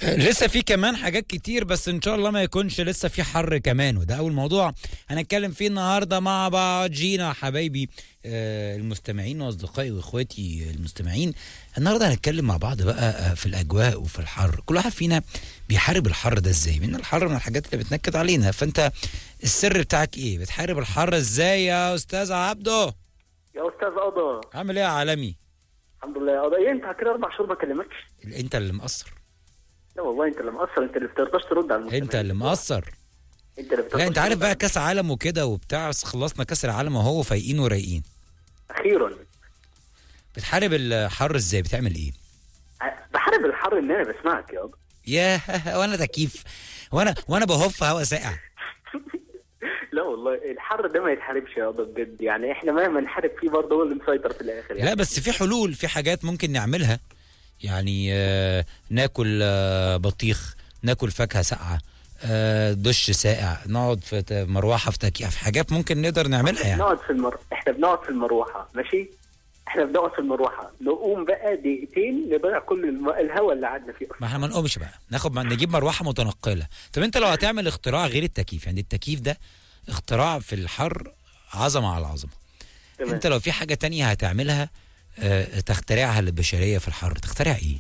لسه في كمان حاجات كتير بس ان شاء الله ما يكونش لسه في حر كمان وده اول موضوع هنتكلم فيه النهارده مع بعض جينا حبايبي آه، المستمعين واصدقائي واخواتي المستمعين النهارده هنتكلم مع بعض بقى آه، في الاجواء وفي الحر كل واحد فينا بيحارب الحر ده ازاي من الحر من الحاجات اللي بتنكد علينا فانت السر بتاعك ايه بتحارب الحر ازاي يا استاذ عبده يا استاذ قضا عامل ايه يا عالمي الحمد لله يا قضا ايه انت كده اربع شهور ما كلمكش انت اللي مقصر لا والله انت اللي مقصر انت اللي بترضاش ترد على المستمعين انت اللي مقصر انت اللي بترضاش لا انت عارف ترد بقى على- كاس عالم وكده وبتاع بس خلصنا كاس العالم وهو فايقين ورايقين اخيرا بتحارب الحر ازاي بتعمل ايه ع- بحارب الحر ان انا بسمعك يا قضا ياه وانا تكييف وانا وانا بهف هوا ساقع لا والله الحر ده ما يتحاربش يا قضا بجد يعني احنا مهما نحارب فيه برضه هو اللي مسيطر في الاخر يعني لا بس في حلول في حاجات ممكن نعملها يعني آه ناكل آه بطيخ ناكل فاكهه ساقعه آه دش ساقع نقعد في ت- مروحه في تكييف حاجات ممكن نقدر نعملها يعني نقعد في المر... احنا بنقعد في المروحه ماشي احنا بنقعد في المروحه نقوم بقى دقيقتين نضيع كل الم... الهواء اللي قعدنا فيه ما احنا ما نقومش بقى ناخد نجيب مروحه متنقله طب انت لو هتعمل اختراع غير التكييف يعني التكييف ده اختراع في الحر عظمه على عظمه تمام. انت لو في حاجه تانية هتعملها آه، تخترعها للبشريه في الحر تخترع ايه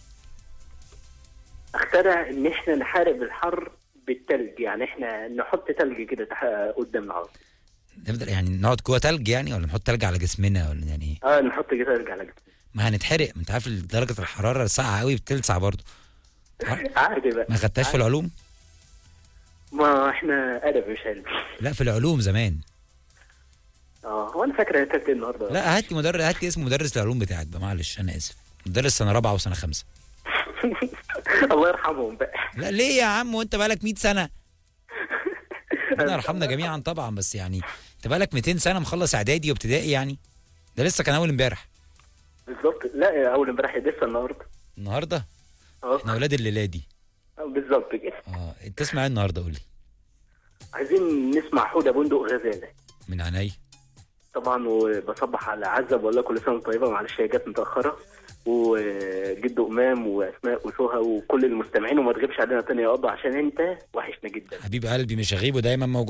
اخترع ان احنا نحارب الحر بالتلج يعني احنا نحط تلج كده تح... قدامنا على طول. نفضل يعني نقعد جوه تلج يعني ولا نحط تلج على جسمنا ولا يعني ايه اه نحط كده تلج على جسمنا ما هنتحرق ما انت عارف درجه الحراره ساقعه قوي بتلسع برضه عادي بقى ما خدتهاش في العلوم ما احنا ادب مش علم لا في العلوم زمان اه هو انا فاكر انا كتبت النهارده لا هات لي مدرس هات لي اسم مدرس العلوم بتاعك بقى معلش انا اسف مدرس سنه رابعه وسنه خمسه الله يرحمهم بقى لا ليه يا عم وانت بقالك 100 سنه ربنا يرحمنا جميعا طبعا بس يعني انت بقالك 200 سنه مخلص اعدادي وابتدائي يعني ده لسه كان اول امبارح بالظبط لا يا اول امبارح لسه النهارده النهارده اه احنا اولاد الليله دي بالظبط كده اه انت تسمع ايه النهارده قول لي عايزين نسمع حوده بندق غزاله من عينيا طبعا وبصبح على عزه بقول لها كل سنه وانت طيبه معلش هي جت متاخره وجد امام واسماء وسهى وكل المستمعين وما تغيبش علينا تاني يا قضا عشان انت وحشنا جدا حبيب قلبي مش هغيب ودايما موجود